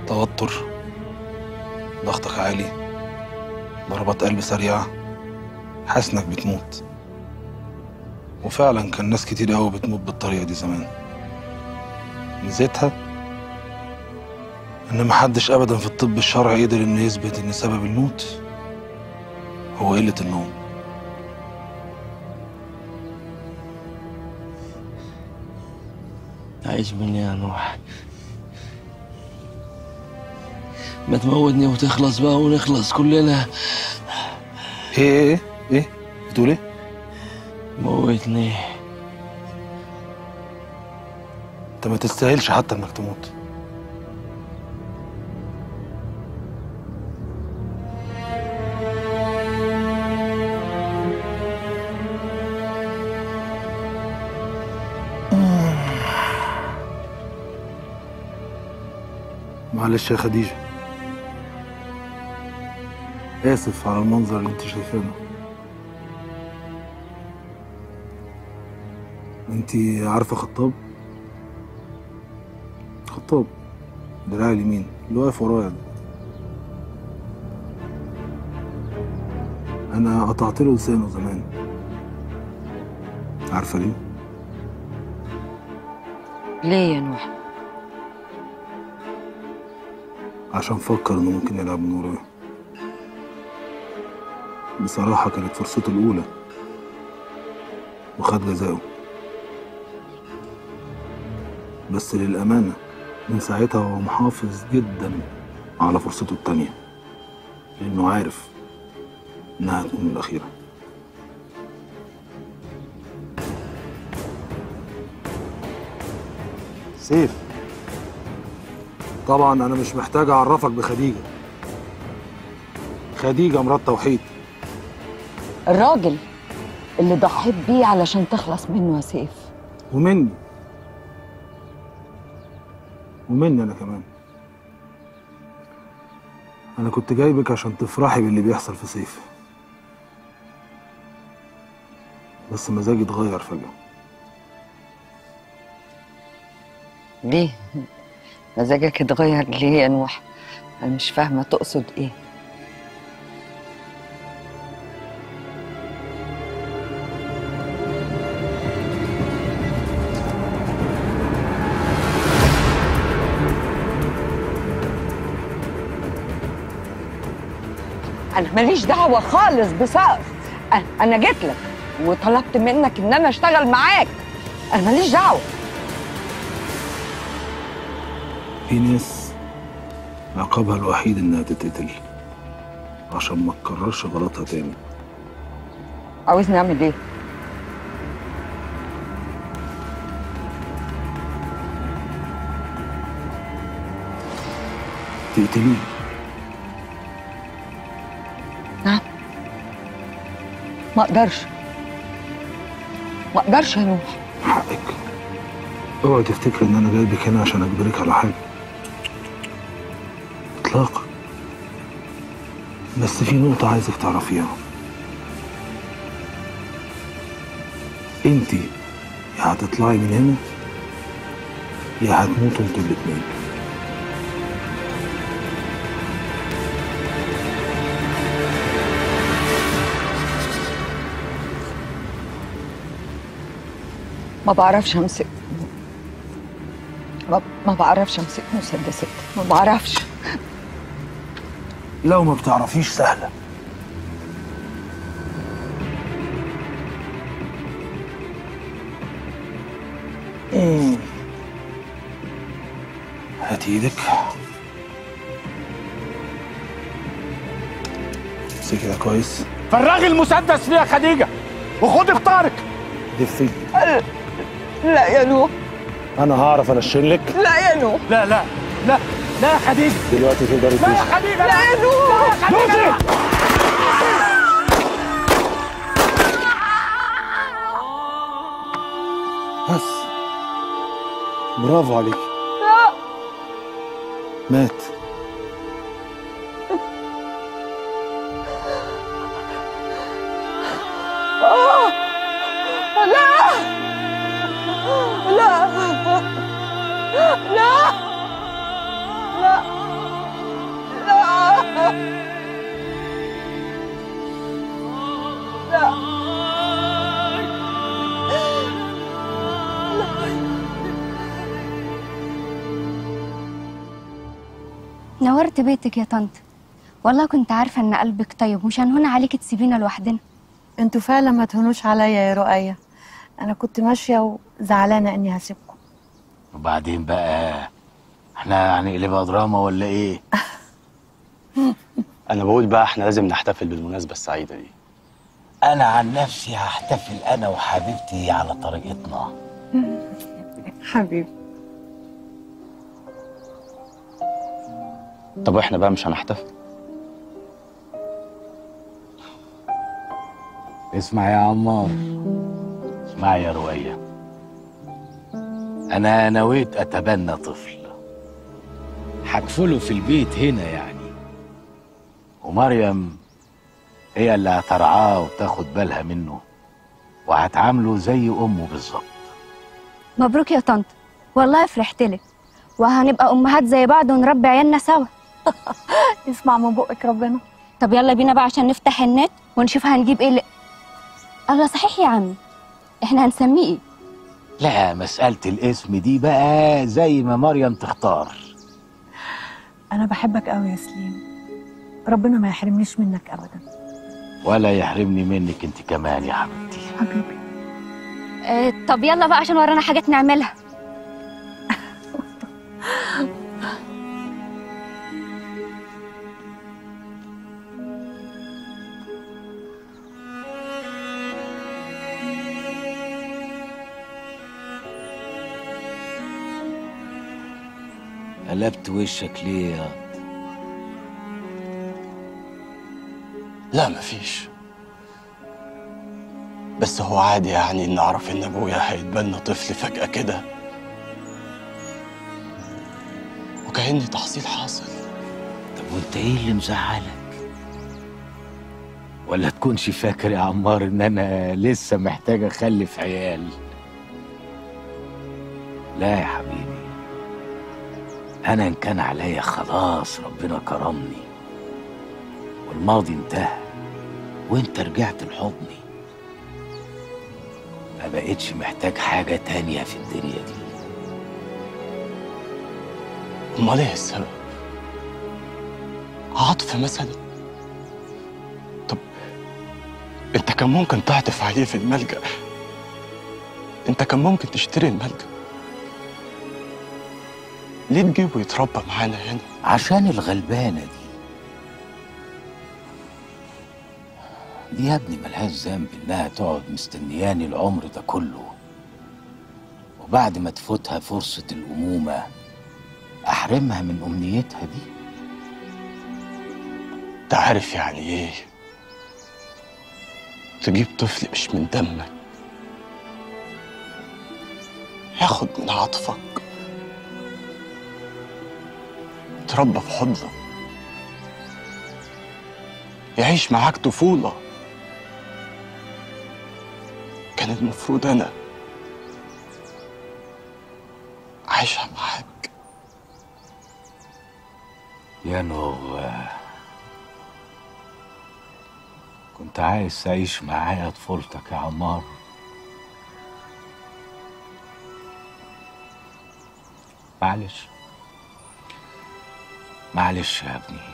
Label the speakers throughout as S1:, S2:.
S1: توتر ضغطك عالي ضربات قلب سريعة حاسس انك بتموت وفعلا كان ناس كتير قوي بتموت بالطريقة دي زمان ميزتها ان محدش ابدا في الطب الشرعي قدر انه يثبت ان سبب الموت هو قلة النوم
S2: عيش مني يا نوح ما تموتني وتخلص بقى ونخلص كلنا
S1: ايه ايه ايه ايه بتقول ايه
S2: موتني
S1: انت ما تستاهلش حتى انك تموت معلش يا خديجة آسف على المنظر اللي انت شايفينه انت عارفة خطاب؟ خطاب دراعي اليمين اللي واقف ورايا ده انا قطعت له لسانه زمان عارفة ليه؟
S3: ليه يا نوح
S1: عشان فكر انه ممكن يلعب من ورايا بصراحة كانت فرصته الأولى وخد جزاؤه بس للأمانة من ساعتها هو محافظ جدا على فرصته التانية لأنه عارف إنها هتكون الأخيرة سيف طبعا أنا مش محتاج أعرفك بخديجة خديجة مرات توحيد
S3: الراجل اللي ضحيت بيه علشان تخلص منه يا سيف
S1: ومني ومني أنا كمان أنا كنت جايبك عشان تفرحي باللي بيحصل في سيف بس مزاجي اتغير فجأة
S3: ليه مزاجك اتغير ليه يا نوح انا مش فاهمه تقصد ايه انا ماليش دعوه خالص بسقف أنا- انا جيت لك وطلبت منك ان انا اشتغل معاك انا ماليش دعوه
S1: في ناس عقابها الوحيد إنها تتقتل عشان ما تكررش غلطها تاني
S3: عاوزني اعمل ايه
S1: تقتليه
S3: نعم ما اقدرش ما اقدرش يا نوح
S1: حقك اوعي تفتكر ان انا جايبك هنا عشان اجبرك على حاجه اطلاقا بس في نقطه عايزك تعرفيها انت يا هتطلعي من هنا يا هتموتوا انتوا الاتنين
S3: ما بعرفش امسك ما, ما بعرفش امسك مسدسات ما بعرفش
S1: لو ما بتعرفيش سهله مم. هاتي ايدك امسكي كده كويس
S4: فرغي المسدس فيها خديجه وخدي بطارك
S1: دفي
S3: لا يا نوح
S1: انا هعرف انشلك
S3: لا يا نوح
S4: لا لا لا لا يا خديجه
S1: دلوقتي تقدري
S4: لا يا
S1: تدوسي
S4: خديجه
S3: لا يا نوح
S4: دوسي
S1: بس برافو عليك مات
S3: لا لا لا لا
S5: نورت بيتك يا طنط والله كنت عارفة إن قلبك طيب مش هنهون عليك تسيبينا لوحدنا
S6: انتوا فعلا ما تهونوش عليا يا رؤية انا كنت ماشية وزعلانة اني هسيبكم
S7: وبعدين بقى احنا هنقلبها دراما ولا ايه؟
S8: انا بقول بقى احنا لازم نحتفل بالمناسبه السعيده دي
S7: انا عن نفسي هحتفل انا وحبيبتي على طريقتنا
S6: حبيبي
S8: طب واحنا بقى مش هنحتفل
S7: اسمع يا عمار اسمع يا رؤية انا نويت اتبنى طفل هكفله في البيت هنا يعني ومريم هي اللي هترعاه وتاخد بالها منه وهتعامله زي امه بالظبط
S5: مبروك يا طنط والله فرحت لك وهنبقى أمهات زي بعض ونربي عيالنا سوا
S6: اسمع من بقك ربنا
S5: طب يلا بينا بقى عشان نفتح النت ونشوف هنجيب ايه ل... الله صحيح يا عمي احنا هنسميه ايه
S7: لا مسألة الاسم دي بقى زي ما مريم تختار
S6: انا بحبك قوي يا سليم ربنا ما يحرمنيش منك ابدا
S7: ولا يحرمني منك انت كمان يا حبيبتي
S6: حبيبي
S5: اه طب يلا بقى عشان ورانا حاجات نعملها
S2: قلبت وشك ليه يا
S8: لا مفيش بس هو عادي يعني ان اعرف ان ابويا هيتبنى طفل فجأة كده وكأني تحصيل حاصل
S7: طب وانت ايه اللي مزعلك ولا تكونش فاكر يا عمار ان انا لسه محتاج اخلف عيال لا يا حبيبي انا ان كان عليا خلاص ربنا كرمني والماضي انتهى وانت رجعت لحضني ما بقتش محتاج حاجة تانية في الدنيا دي
S8: امال ايه السبب عاطفة مثلا طب انت كان ممكن تعطف عليه في الملجأ انت كان ممكن تشتري الملجأ ليه تجيبه يتربى معانا هنا
S7: عشان الغلبانة دي دي يا ابني ملهاش ذنب انها تقعد مستنياني العمر ده كله وبعد ما تفوتها فرصة الأمومة أحرمها من أمنيتها دي
S8: انت عارف يعني ايه تجيب طفل مش من دمك ياخد من عاطفك يتربى في حضنك يعيش معاك طفولة كان المفروض أنا عايشها معاك
S7: يا نوغ كنت عايز تعيش معايا طفولتك يا عمار معلش معلش يا ابني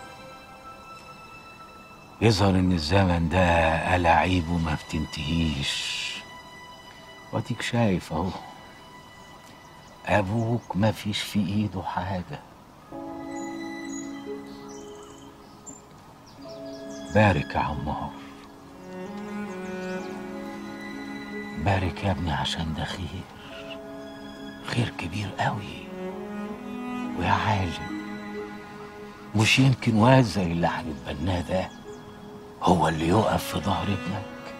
S7: يظهر ان الزمن ده ألاعيبه ما بتنتهيش واديك شايف اهو ابوك ما فيش في ايده حاجه بارك يا عمار بارك يا ابني عشان ده خير خير كبير قوي ويا عالم مش يمكن واد زي اللي هنتبناه ده هو اللي يقف في ظهر ابنك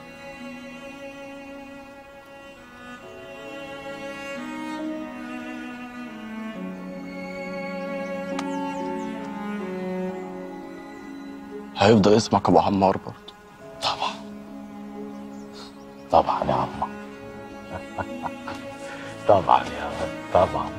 S8: هيفضل اسمك أبو عمار برضه
S7: طبعا طبعا يا عمار طبعا يا ولد طبعا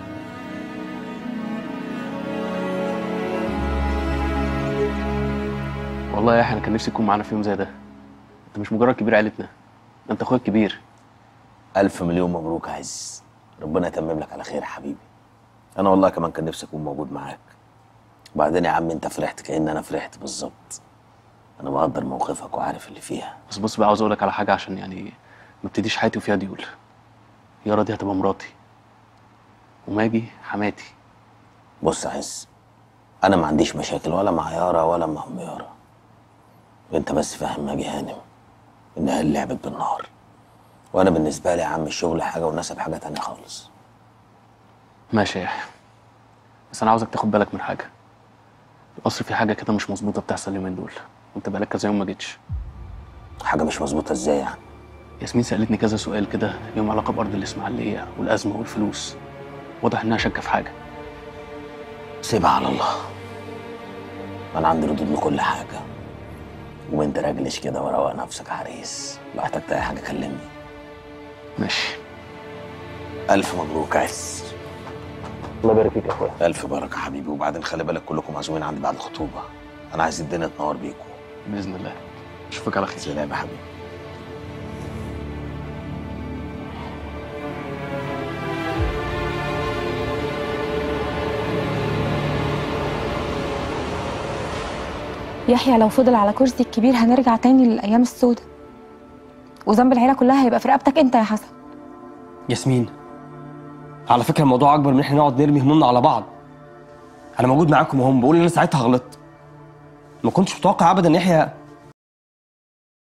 S9: والله يا يحيى انا كان نفسي تكون معانا في يوم زي ده انت مش مجرد كبير عيلتنا ده انت اخويا الكبير
S7: ألف مليون مبروك يا عز ربنا يتمم لك على خير يا حبيبي أنا والله كمان كان نفسي أكون موجود معاك وبعدين يا عم أنت فرحت كأن أنا فرحت بالظبط أنا بقدر موقفك وعارف اللي فيها
S9: بس بص بقى عاوز اقول لك على حاجه عشان يعني ما ابتديش حياتي وفيها ديول يارا دي هتبقى مراتي وماجي حماتي
S7: بص يا عز أنا ما عنديش مشاكل ولا مع يارا ولا مع أم يارا أنت بس فاهم ماجي هانم إنها اللي لعبت بالنهار وأنا بالنسبة لي يا عم الشغل حاجة والنسب حاجة تانية خالص
S9: ماشي يا يحيى بس انا عاوزك تاخد بالك من حاجه القصر في حاجه كده مش مظبوطه بتحصل اليومين دول وانت بقالك كذا يوم ما جيتش
S7: حاجة مش مظبوطة إزاي يعني
S9: ياسمين سالتني كذا سؤال كده ليهم علاقه بارض الاسماعيليه والازمه والفلوس واضح انها شاكه في حاجه
S7: سيبها على الله انا عندي ردود لكل حاجه وانت راجلش كده وروق نفسك عريس لو احتجت اي حاجه كلمني
S9: ماشي
S7: الف مبروك عز
S9: الله يبارك فيك يا اخويا
S7: الف بركه حبيبي وبعدين خلي بالك كلكم معزومين عندي بعد الخطوبه انا عايز الدنيا تنور بيكم
S9: باذن الله اشوفك على خير
S7: سلام يا حبيبي
S10: يحيى لو فضل على كرسي الكبير هنرجع تاني للايام السوداء وذنب العيله كلها هيبقى في رقبتك انت يا حسن
S11: ياسمين على فكره الموضوع اكبر من احنا نقعد نرمي همومنا على بعض انا موجود معاكم وهم بقول ان انا ساعتها غلطت ما كنتش متوقع ابدا ان يحيى